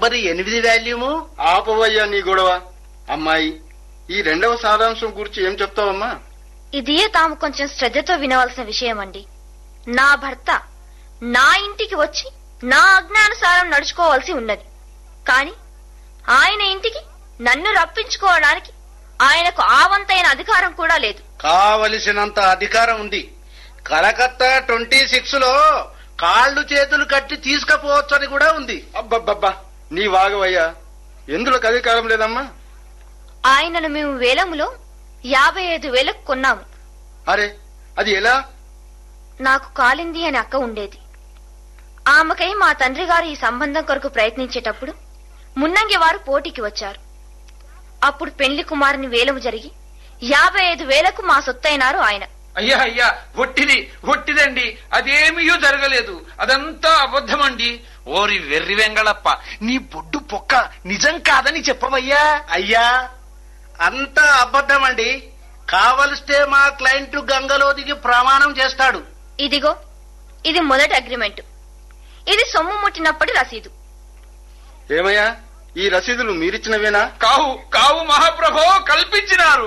మరి ఎనిమిది వాల్యూము ఆపవయ్యా నీ గొడవ అమ్మాయి ఈ రెండవ సారాంశం గురించి ఏం చెప్తావమ్మా ఇదే తాము కొంచెం శ్రద్ధతో వినవలసిన విషయం అండి నా భర్త నా ఇంటికి వచ్చి నా అజ్ఞానుసారం నడుచుకోవాల్సి ఉన్నది కాని ఆయన ఇంటికి నన్ను రప్పించుకోవడానికి ఆయనకు ఆవంతైన అధికారం కూడా లేదు కావలసినంత అధికారం ఉంది కలకత్తా ట్వంటీ సిక్స్ లో కాళ్ళు చేతులు కట్టి తీసుకపోవచ్చని కూడా ఉంది అబ్బబ్బబ్బా నీ వాగవయ్యా ఎందులోకి అధికారం లేదమ్మా ఆయనను మేము వేలములో యాభై ఐదు వేలకు కొన్నాము అరే అది ఎలా నాకు కాలింది అని అక్క ఉండేది ఆమెకై మా తండ్రి గారు ఈ సంబంధం కొరకు ప్రయత్నించేటప్పుడు మున్నంగి వారు పోటీకి వచ్చారు అప్పుడు పెళ్లి కుమారుని వేలము జరిగి యాభై ఐదు వేలకు మా సొత్తైనారు ఆయన అయ్యా అయ్యా ఒట్టిది ఒట్టిదండి అదేమీయో జరగలేదు అదంతా అబద్ధమండి ఓరి వెర్రి వెంగళప్ప నీ బొడ్డు పొక్క నిజం కాదని చెప్పవయ్యా అయ్యా అంతా అబద్ధం అండి కావలిస్తే మా క్లయింట్ గంగలో దిగి ప్రమాణం చేస్తాడు ఇదిగో ఇది మొదటి అగ్రిమెంట్ ఇది సొమ్ము ముట్టినప్పటి రసీదు ఏమయ్యా ఈ రసీదులు మీరిచ్చినవేనా కావు కావు మహాప్రభో కల్పించినారు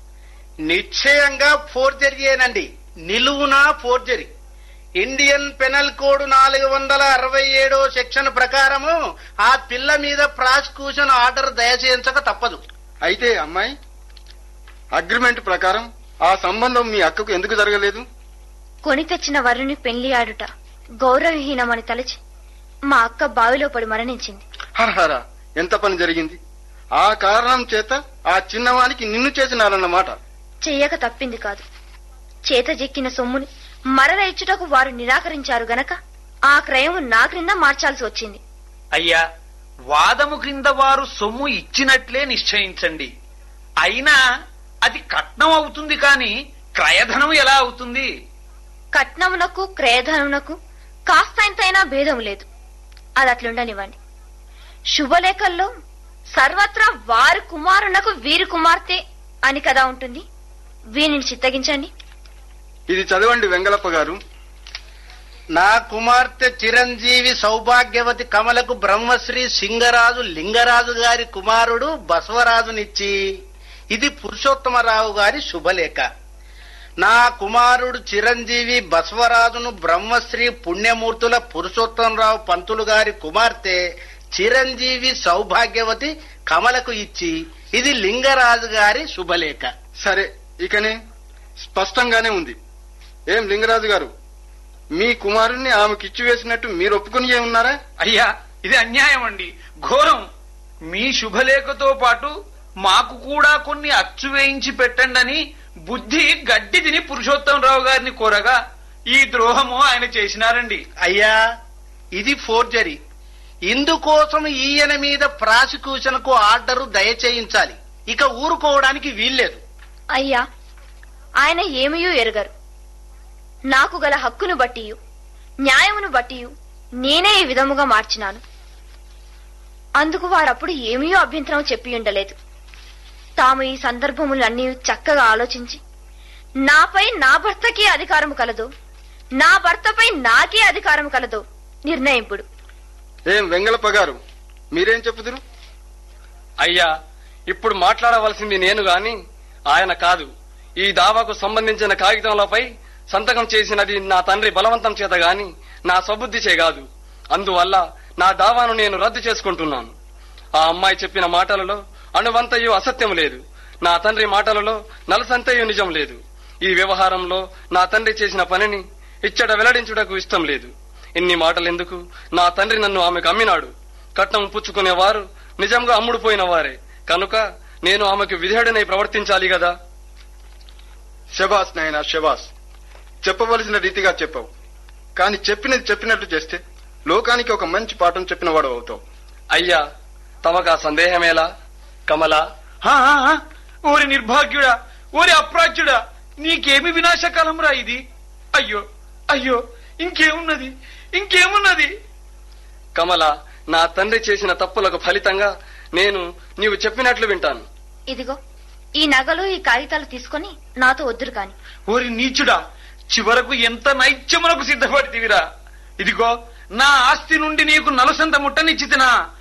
నిశ్చయంగా ఫోర్జరీయేనండి నిలువునా ఫోర్జరీ ఇండియన్ పెనల్ కోడ్ నాలుగు వందల అరవై ఏడో సెక్షన్ ప్రకారము ఆ పిల్ల మీద ప్రాసిక్యూషన్ ఆర్డర్ దయచేయించక తప్పదు అయితే అమ్మాయి అగ్రిమెంట్ ప్రకారం ఆ సంబంధం మీ అక్కకు ఎందుకు జరగలేదు కొని తెచ్చిన వరుని పెళ్లి ఆడుట గౌరవహీనమని తలచి మా అక్క బావిలో పడి మరణించింది హరహర ఎంత పని జరిగింది ఆ కారణం చేత ఆ చిన్నవానికి నిన్ను చేసినారన్నమాట చెయ్యక తప్పింది కాదు చేత చెక్కిన సొమ్ముని మరల ఇచ్చుటకు వారు నిరాకరించారు గనక ఆ క్రయము నా క్రింద మార్చాల్సి వచ్చింది అయ్యా వాదము క్రింద వారు సొమ్ము ఇచ్చినట్లే నిశ్చయించండి అయినా అది కట్నం అవుతుంది కాని క్రయధనం ఎలా అవుతుంది కట్నమునకు క్రయధనమునకు కాస్తంతైనా భేదం లేదు అది అట్లుండనివ్వండి శుభలేఖల్లో సర్వత్రా వారి కుమారునకు వీరి కుమార్తె అని కదా ఉంటుంది వీనిని చిత్తగించండి ఇది చదవండి వెంగళప్ప గారు నా కుమార్తె చిరంజీవి సౌభాగ్యవతి కమలకు బ్రహ్మశ్రీ సింగరాజు లింగరాజు గారి కుమారుడు బసవరాజునిచ్చి ఇది పురుషోత్తమరావు గారి శుభలేఖ నా కుమారుడు చిరంజీవి బసవరాజును బ్రహ్మశ్రీ పుణ్యమూర్తుల పురుషోత్తమరావు పంతులు గారి కుమార్తె చిరంజీవి సౌభాగ్యవతి కమలకు ఇచ్చి ఇది లింగరాజు గారి శుభలేఖ సరే ఇకనే స్పష్టంగానే ఉంది ఏం లింగరాజు గారు మీ కుమారుణ్ణి ఆమెకి ఇచ్చివేసినట్టు మీరు ఒప్పుకుని ఉన్నారా అయ్యా ఇది అన్యాయం అండి ఘోరం మీ శుభలేఖతో పాటు మాకు కూడా కొన్ని అచ్చు వేయించి పెట్టండని బుద్ధి గడ్డి తిని పురుషోత్తమరావు గారిని కోరగా ఈ ద్రోహము ఆయన చేసినారండి అయ్యా ఇది ఫోర్జరీ ఇందుకోసం ఈయన మీద ప్రాసిక్యూషన్ కు ఆర్డరు దయచేయించాలి ఇక ఊరుకోవడానికి వీల్లేదు అయ్యా ఆయన ఏమయూ ఎరగరు నాకు గల హక్కును బట్టి న్యాయమును బట్టి నేనే ఈ విధముగా మార్చినాను అందుకు వారప్పుడు ఏమీయో అభ్యంతరం చెప్పి ఉండలేదు తాము ఈ సందర్భములన్నీ చక్కగా ఆలోచించి నాపై నా భర్తకే అధికారము కలదో నా భర్తపై నాకే అధికారం కలదో నిర్ణయింపుడు ఏం వెంగళప్ప గారు మీరేం చెప్పుదురు అయ్యా ఇప్పుడు మాట్లాడవలసింది నేను గాని ఆయన కాదు ఈ దావాకు సంబంధించిన కాగితంలపై సంతకం చేసినది నా తండ్రి బలవంతం చేత గాని నా సబుద్ధి కాదు అందువల్ల నా దావాను నేను రద్దు చేసుకుంటున్నాను ఆ అమ్మాయి చెప్పిన మాటలలో అణువంతయు అసత్యం లేదు నా తండ్రి మాటలలో నలసంతయు నిజం లేదు ఈ వ్యవహారంలో నా తండ్రి చేసిన పనిని ఇచ్చట వెల్లడించుటకు ఇష్టం లేదు ఇన్ని మాటలెందుకు నా తండ్రి నన్ను ఆమెకు అమ్మినాడు కట్నం పుచ్చుకునేవారు నిజంగా అమ్ముడుపోయిన వారే కనుక నేను ఆమెకు విధేయుడనై ప్రవర్తించాలి గదా శబాస్ నాయనా శబాస్ చెప్పవలసిన రీతిగా చెప్పావు కాని చెప్పినది చెప్పినట్టు చేస్తే లోకానికి ఒక మంచి పాఠం చెప్పిన వాడు అవుతావు అయ్యా తమకా సందేహమేలా కమలా హా, హా, హా. ఓరి నిర్భాగ్యుడా ఓరి అప్రాచ్యుడా నీకేమి వినాశకాలంరా ఇది అయ్యో అయ్యో ఇంకేమున్నది ఇంకేమున్నది కమల నా తండ్రి చేసిన తప్పులకు ఫలితంగా నేను నీవు చెప్పినట్లు వింటాను ఇదిగో ఈ నగలు ఈ కాగితాలు తీసుకొని నాతో వద్దురు కాని ఓరి నీచుడా చివరకు ఎంత నైత్యమునకు సిద్ధపడితివిరా ఇదిగో నా ఆస్తి నుండి నీకు నలుసంత ముట్టనిచ్చితినా